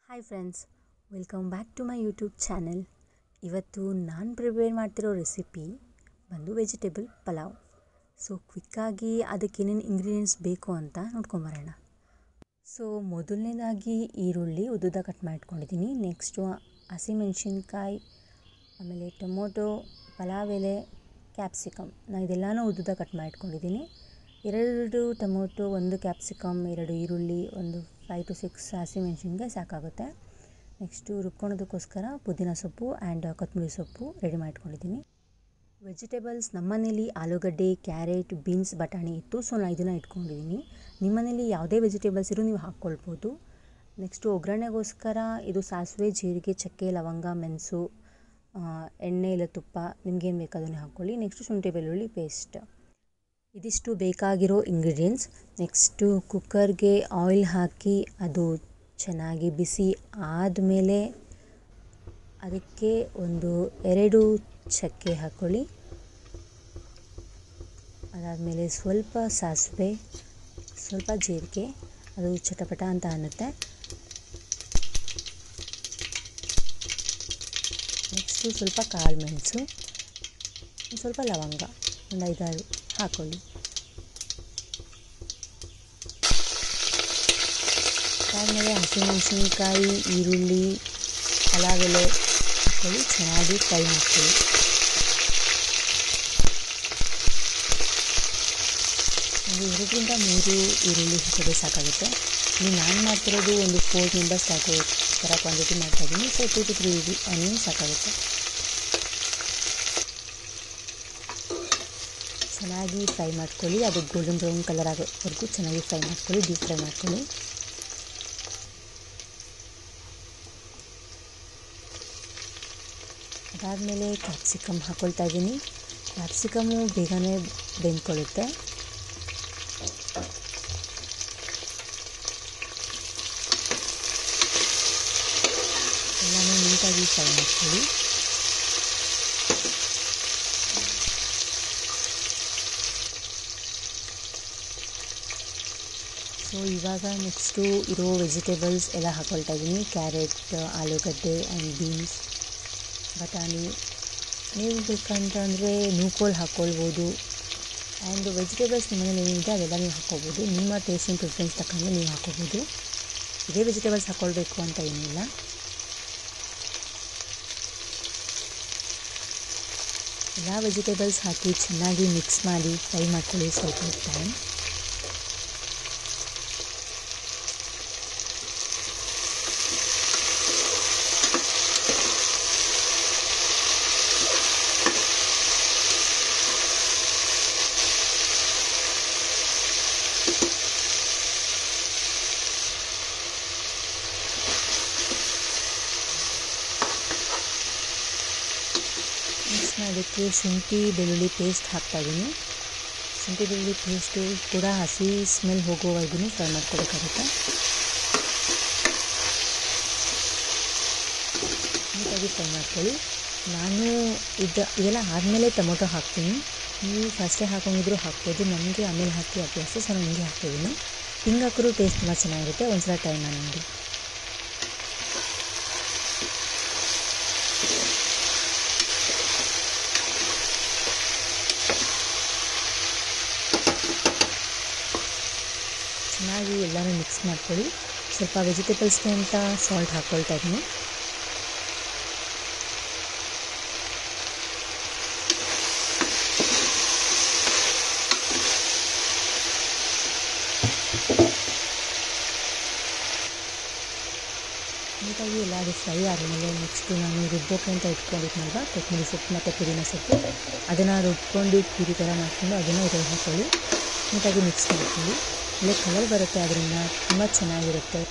hi friends welcome back to my YouTube channel ಇವತ್ತು ನಾನು prepare ಮಾಡ್ತಿರೋ ರೆಸಿಪಿ ಬಂದು ವೆಜಿಟೇಬಲ್ ಪಲಾವ್ ಸೊ ಕ್ವಿಕ್ಕಾಗಿ ಅದಕ್ಕೆ ಏನೇನು ಇಂಗ್ರೀಡಿಯೆಂಟ್ಸ್ ಬೇಕು ಅಂತ ನೋಡ್ಕೊಂಬರೋಣ ಸೊ ಮೊದಲನೇದಾಗಿ ಈರುಳ್ಳಿ ಉದ್ದುದ ಕಟ್ ಮಾಡಿಟ್ಕೊಂಡಿದ್ದೀನಿ ನೆಕ್ಸ್ಟು ಹಸಿಮೆಣ್ಸಿನ್ಕಾಯಿ ಆಮೇಲೆ ಟೊಮೊಟೊ ಪಲಾವ್ ಎಲೆ ಕ್ಯಾಪ್ಸಿಕಮ್ ನಾನು ಇದೆಲ್ಲನೂ ಉದ್ದುದ ಕಟ್ ಮಾಡಿಟ್ಕೊಂಡಿದ್ದೀನಿ ಎರಡು ಟೊಮೊಟೊ ಒಂದು ಕ್ಯಾಪ್ಸಿಕಮ್ ಎರಡು ಈರುಳ್ಳಿ ಒಂದು ಫೈವ್ ಟು ಸಿಕ್ಸ್ ಹಸಿಮೆಣ್ಸಿನ್ಕಾಯಿ ಸಾಕಾಗುತ್ತೆ ನೆಕ್ಸ್ಟು ರುಬ್ಕೊಳೋದಕ್ಕೋಸ್ಕರ ಪುದೀನ ಸೊಪ್ಪು ಆ್ಯಂಡ್ ಕೊತ್ತಂಬರಿ ಸೊಪ್ಪು ರೆಡಿ ಮಾಡ್ಕೊಂಡಿದ್ದೀನಿ ವೆಜಿಟೇಬಲ್ಸ್ ನಮ್ಮನೇಲಿ ಆಲೂಗಡ್ಡೆ ಕ್ಯಾರೆಟ್ ಬೀನ್ಸ್ ಬಟಾಣಿ ಇತ್ತು ಸೊ ನಾನು ಇದನ್ನು ಇಟ್ಕೊಂಡಿದ್ದೀನಿ ನಿಮ್ಮನೇಲಿ ಯಾವುದೇ ವೆಜಿಟೇಬಲ್ಸ್ ಇರೋ ನೀವು ಹಾಕ್ಕೊಳ್ಬೋದು ನೆಕ್ಸ್ಟು ಒಗ್ಗರಣೆಗೋಸ್ಕರ ಇದು ಸಾಸಿವೆ ಜೀರಿಗೆ ಚಕ್ಕೆ ಲವಂಗ ಮೆಣಸು ಎಣ್ಣೆ ಇಲ್ಲ ತುಪ್ಪ ನಿಮ್ಗೇನು ಬೇಕು ಅದನ್ನು ಹಾಕ್ಕೊಳ್ಳಿ ನೆಕ್ಸ್ಟು ಶುಂಠಿ ಬೆಳ್ಳುಳ್ಳಿ ಪೇಸ್ಟ್ ಇದಿಷ್ಟು ಬೇಕಾಗಿರೋ ಇಂಗ್ರೀಡಿಯೆಂಟ್ಸ್ ನೆಕ್ಸ್ಟು ಕುಕ್ಕರ್ಗೆ ಆಯಿಲ್ ಹಾಕಿ ಅದು ಚೆನ್ನಾಗಿ ಬಿಸಿ ಆದಮೇಲೆ ಅದಕ್ಕೆ ಒಂದು ಎರಡು ಚಕ್ಕೆ ಹಾಕ್ಕೊಳ್ಳಿ ಅದಾದಮೇಲೆ ಸ್ವಲ್ಪ ಸಾಸಿವೆ ಸ್ವಲ್ಪ ಜೀರಿಗೆ ಅದು ಚಟಪಟ ಅಂತ ಅನ್ನುತ್ತೆ ನೆಕ್ಸ್ಟು ಸ್ವಲ್ಪ ಕಾಳು ಮೆಣಸು ಸ್ವಲ್ಪ ಲವಂಗ ಒಂದು ಐದಾರು ಹಾಕ್ಕೊಳ್ಳಿ ಅದಾದಮೇಲೆ ಹಸಿಮೆಣಸಿನ್ಕಾಯಿ ಈರುಳ್ಳಿ ಪಲಾವ್ ಎಲೆ ಹಾಕ್ಕೊಳ್ಳಿ ಚೆನ್ನಾಗಿ ಫ್ರೈ ಮಾಡ್ಕೊಳ್ಳಿ ಒಂದು ಎರಡರಿಂದ ಮೂರು ಈರುಳ್ಳಿ ಹಾಕಿದ್ರೆ ಸಾಕಾಗುತ್ತೆ ಇಲ್ಲಿ ನಾನು ಮಾಡ್ತಿರೋದು ಒಂದು ಫೋರ್ ಮೆಂಬರ್ಸ್ ಹಾಕೋ ಥರ ಕ್ವಾಂಟಿಟಿ ಮಾಡ್ತಾಯಿದ್ದೀನಿ so two two three onion ಸಾಕಾಗುತ್ತೆ ಚೆನ್ನಾಗಿ ಫ್ರೈ ಮಾಡ್ಕೊಳ್ಳಿ ಅದು ಗೋಲ್ಡನ್ ಬ್ರೌನ್ ಕಲರ್ ಆಗೋವರೆಗೂ ಚೆನ್ನಾಗಿ ಫ್ರೈ ಮಾಡ್ಕೊಳ್ಳಿ ಡೀಪ್ ಫ್ರೈ ಮಾಡ್ಕೊಳ್ಳಿ ಅದಾದಮೇಲೆ ಕ್ಯಾಪ್ಸಿಕಮ್ ಹಾಕ್ಕೊಳ್ತಾ ಇದ್ದೀನಿ ಕ್ಯಾಪ್ಸಿಕಮ್ಮು ಬೇಗನೆ ಬೆಂದ್ಕೊಳ್ಳುತ್ತೆ ಎಲ್ಲನೂ ನೀಟಾಗಿ ಫ್ರೈ ಮಾಡ್ಕೊಳ್ಳಿ ಸೊ ಇವಾಗ ನೆಕ್ಸ್ಟು ಇರೋ ವೆಜಿಟೇಬಲ್ಸ್ ಎಲ್ಲ ಹಾಕ್ಕೊಳ್ತಾ ಇದ್ದೀನಿ ಕ್ಯಾರೆಟ್ ಆಲೂಗಡ್ಡೆ ಆ್ಯಂಡ್ ಬೀನ್ಸ್ ಬಟಾಣಿ ನೀವು ಬೇಕಂತಂದರೆ ನೂಕೋಲ್ ಹಾಕ್ಕೊಳ್ಬೋದು ಆ್ಯಂಡ್ ವೆಜಿಟೇಬಲ್ಸ್ ನಿಮ್ಮನೇಲಿ ಏನಿದೆ ಅದೆಲ್ಲ ನೀವು ಹಾಕ್ಕೋಬೋದು ನಿಮ್ಮ ಟೇಸ್ಟ್ ಆ್ಯಂಡ್ ಪ್ರಿಫರೆನ್ಸ್ ತಕ್ಕಂಗೆ ನೀವು ಹಾಕ್ಕೋಬೋದು ಇದೇ ವೆಜಿಟೇಬಲ್ಸ್ ಹಾಕ್ಕೊಳ್ಬೇಕು ಅಂತ ಏನಿಲ್ಲ ಎಲ್ಲ ವೆಜಿಟೇಬಲ್ಸ್ ಹಾಕಿ ಚೆನ್ನಾಗಿ ಮಿಕ್ಸ್ ಮಾಡಿ ಫ್ರೈ ಮಾಡ್ಕೊಳ್ಳಿ ಸ್ವಲ್ಪ ಟೈಮ್ ನೆಕ್ಸ್ಟ್ ನಾನು ಅದಕ್ಕೆ ಶುಂಠಿ ಬೆಳ್ಳುಳ್ಳಿ ಪೇಸ್ಟ್ ಹಾಕ್ತಾಯಿದ್ದೀನಿ ಶುಂಠಿ ಬೆಳ್ಳುಳ್ಳಿ ಪೇಸ್ಟು ಕೂಡ ಹಸಿ ಸ್ಮೆಲ್ ಹೋಗೋವರೆಗೂ ಫ್ರೈ ಮಾಡ್ಕೋಬೇಕಾಗುತ್ತೆ ನೀಟಾಗಿ ಫ್ರೈ ಮಾಡ್ಕೊಳ್ಳಿ ನಾನು ಇದು ಇದೆಲ್ಲ ಆದಮೇಲೆ ಟೊಮೊಟೊ ಹಾಕ್ತೀನಿ ನೀವು ಫಸ್ಟೇ ಹಾಕೊಂಡಿದ್ರು ಹಾಕ್ಬೋದು ನನಗೆ ಆಮೇಲೆ ಹಾಕಿ ಅಭ್ಯಾಸ ಸೊ ನಾನು ಹಿಂಗೆ ಹಾಕ್ತಿದ್ದೀನಿ ಹಿಂಗೆ ಹಾಕಿದ್ರು ಟೇಸ್ಟ್ ತುಂಬ ಚೆನ್ನಾಗಿರುತ್ತೆ ಒಂದ್ಸಲ ಟ್ರೈ ಮಾಡಿ ನೋಡಿ ಚೆನ್ನಾಗಿ ಎಲ್ಲನೂ ಮಿಕ್ಸ್ ಮಾಡ್ಕೊಳ್ಳಿ ಸ್ವಲ್ಪ ವೆಜಿಟೇಬಲ್ಸ್ಗೆ ಅಂತ ಸಾಲ್ಟ್ ಹಾಕ್ಕೊಳ್ತಾ ಇದ್ದೀನಿ ನೀಟಾಗಿ ಎಲ್ಲ ಅದು ಫ್ರೈ ಆದಮೇಲೆ ನೆಕ್ಸ್ಟು ನಾನು ರುಬ್ಬೋಕೆ ಅಂತ ಇಟ್ಕೊಂಡಿದ್ನಲ್ವ ಕೊತ್ತಂಬರಿ ಸೊಪ್ಪು ಮತ್ತು ಪುದೀನ ಸೊಪ್ಪು ಅದನ್ನು ರುಬ್ಕೊಂಡು ಪೂರಿ ಥರ ಮಾಡಿಕೊಂಡು ಅದನ್ನು ಇದ್ರಲ್ಲಿ ಹಾಕ್ಕೊಳ್ಳಿ ನೀಟಾಗಿ ಮಿಕ್ಸ್ ಮಾಡ್ಕೊಳ್ಳಿ ಒಳ್ಳೆ ಕಲರ್ ಬರುತ್ತೆ ಅದರಿಂದ ತುಂಬ ಚೆನ್ನಾಗಿರುತ್ತೆ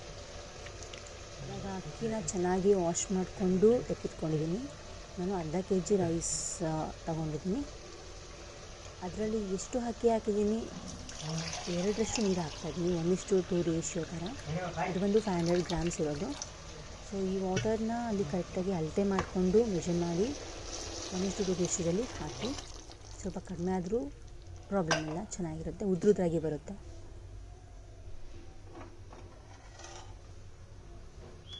ಇವಾಗ ಅಕ್ಕಿನ ಚೆನ್ನಾಗಿ ವಾಶ್ ಮಾಡಿಕೊಂಡು ಎತ್ತಿಟ್ಕೊಂಡಿದ್ದೀನಿ ನಾನು ಅರ್ಧ ಕೆ ಜಿ ರೈಸ್ ತೊಗೊಂಡಿದ್ದೀನಿ ಅದರಲ್ಲಿ ಎಷ್ಟು ಅಕ್ಕಿ ಹಾಕಿದ್ದೀನಿ ಎರಡರಷ್ಟು ನೀರು ಹಾಕ್ತಾಯಿದ್ದೀನಿ ಒಂದಿಷ್ಟು ಟೂ ರೇಷಿಯೋ ಥರ ಇದು ಬಂದು ಫೈವ್ ಹಂಡ್ರೆಡ್ ಗ್ರಾಮ್ಸ್ ಇರೋದು ಸೊ ಈ ವಾಟರ್ನ ಅಲ್ಲಿ ಕರೆಕ್ಟಾಗಿ ಅಳತೆ ಮಾಡಿಕೊಂಡು ಮೆಷರ್ ಮಾಡಿ ಒಂದಿಷ್ಟು ಟೂ ರೇಷಿಯೋದಲ್ಲಿ ಹಾಕಿ ಸ್ವಲ್ಪ ಕಡಿಮೆ ಆದರೂ ಪ್ರಾಬ್ಲಮ್ ಇಲ್ಲ ಚೆನ್ನಾಗಿರುತ್ತೆ ಉದ್ರುದ್ರಾಗಿ ಬರುತ್ತೆ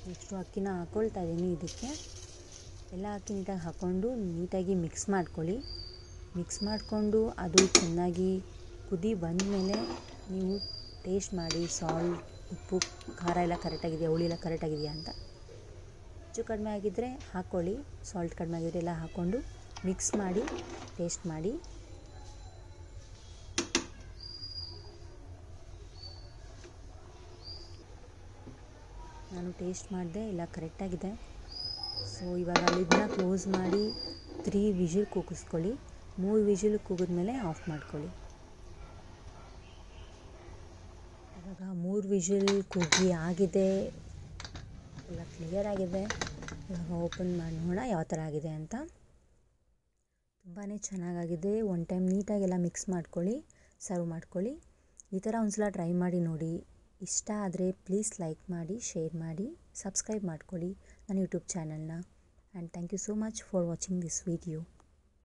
ಇಷ್ಟು ಅಕ್ಕಿನ ಹಾಕ್ಕೊಳ್ತಾ ಇದ್ದೀನಿ ಇದಕ್ಕೆ ಎಲ್ಲ ಅಕ್ಕಿ ನೀಟಾಗಿ ಹಾಕ್ಕೊಂಡು ನೀಟಾಗಿ ಮಿಕ್ಸ್ ಮಾಡ್ಕೊಳ್ಳಿ ಮಿಕ್ಸ್ ಮಾಡಿಕೊಂಡು ಅದು ಚೆನ್ನಾಗಿ ಕುದಿ ಬಂದಮೇಲೆ ನೀವು ಟೇಸ್ಟ್ ಮಾಡಿ ಸಾಲ್ಟ್ ಉಪ್ಪು ಖಾರ ಎಲ್ಲ ಕರೆಕ್ಟಾಗಿದೆಯಾ ಹುಳಿ ಎಲ್ಲ ಕರೆಕ್ಟಾಗಿದೆಯಾ ಅಂತ ಹೆಚ್ಚು ಕಡಿಮೆ ಆಗಿದ್ದರೆ ಹಾಕ್ಕೊಳ್ಳಿ ಸಾಲ್ಟ್ ಕಡಿಮೆ ಆಗಿದ್ರೆ ಎಲ್ಲ ಹಾಕ್ಕೊಂಡು ಮಿಕ್ಸ್ ಮಾಡಿ ಟೇಸ್ಟ್ ಮಾಡಿ ನಾನು ಟೇಸ್ಟ್ ಮಾಡಿದೆ ಎಲ್ಲ ಕರೆಕ್ಟಾಗಿದೆ ಸೊ ಇವಾಗ ಲಿಡ್ನ ಕ್ಲೋಸ್ ಮಾಡಿ ತ್ರೀ ವಿಜಿಲ್ ಕೂಗಿಸ್ಕೊಳ್ಳಿ ಮೂರು ವಿಜಿಲ್ ಕೂಗಿದ್ಮೇಲೆ ಆಫ್ ಮಾಡ್ಕೊಳ್ಳಿ ಇವಾಗ ಮೂರು ವಿಜಿಲ್ ಕೂಗಿ ಆಗಿದೆ ಎಲ್ಲ ಕ್ಲಿಯರ್ ಆಗಿದೆ ಇವಾಗ ಓಪನ್ ಮಾಡಿ ನೋಡೋಣ ಯಾವ ಥರ ಆಗಿದೆ ಅಂತ ತುಂಬಾ ಚೆನ್ನಾಗಾಗಿದೆ ಒನ್ ಟೈಮ್ ನೀಟಾಗೆಲ್ಲ ಮಿಕ್ಸ್ ಮಾಡ್ಕೊಳ್ಳಿ ಸರ್ವ್ ಮಾಡ್ಕೊಳ್ಳಿ ಈ ಥರ ಒಂದು ಸಲ ಟ್ರೈ ಮಾಡಿ ನೋಡಿ ಇಷ್ಟ ಆದರೆ ಪ್ಲೀಸ್ ಲೈಕ್ ಮಾಡಿ ಶೇರ್ ಮಾಡಿ ಸಬ್ಸ್ಕ್ರೈಬ್ ಮಾಡ್ಕೊಳ್ಳಿ ನನ್ನ ಯೂಟ್ಯೂಬ್ ಚಾನಲ್ನ and thank you so much for watching this video